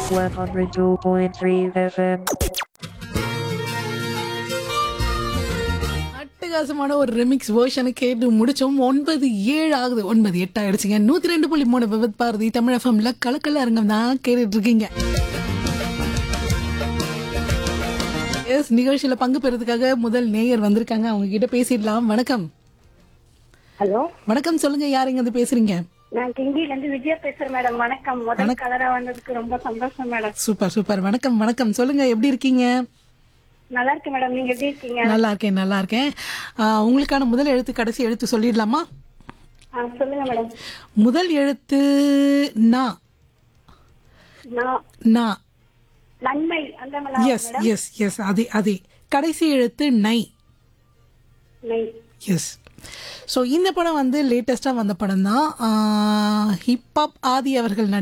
102.3 FM. அட்டகாசமான ஒரு remix வேர்ஷனை கேட்டு முடிச்சோம் ஒன்பது ஏழு ஆகுது ஒன்பது எட்டு ஆயிடுச்சுங்க நூத்தி ரெண்டு புள்ளி மூணு விபத் பாரதி தமிழ் எஃப்எம்ல கலக்கல அரங்கம் தான் கேட்டுட்டு இருக்கீங்க எஸ் நிகழ்ச்சியில பங்கு பெறதுக்காக முதல் நேயர் வந்திருக்காங்க அவங்க கிட்ட பேசிடலாம் வணக்கம் ஹலோ வணக்கம் சொல்லுங்க யாருங்க வந்து பேசுறீங்க நான் கிண்டில இருந்து விஜயா பேசுறேன் மேடம் வணக்கம் முதல் கலரா வந்ததுக்கு ரொம்ப சந்தோஷம் மேடம் சூப்பர் சூப்பர் வணக்கம் வணக்கம் சொல்லுங்க எப்படி இருக்கீங்க நல்லா இருக்கு மேடம் நீங்க எப்படி இருக்கீங்க நல்லா இருக்கேன் நல்லா இருக்கேன் ஆ, உங்களுக்கான முதல் எழுத்து கடைசி எழுத்து சொல்லிடலாமா ஆ, சொல்லுங்க மேடம் முதல் எழுத்து நா நான் நா நன்மை அந்த மேடம் எஸ் எஸ் எஸ் அதே அதே கடைசி எழுத்து நை நை எஸ் ஸோ இந்த படம் வந்து லேட்டஸ்ட்டாக வந்த படம் தான் ஹிப்ஹாப் ஆதி அவர்கள் நடித்த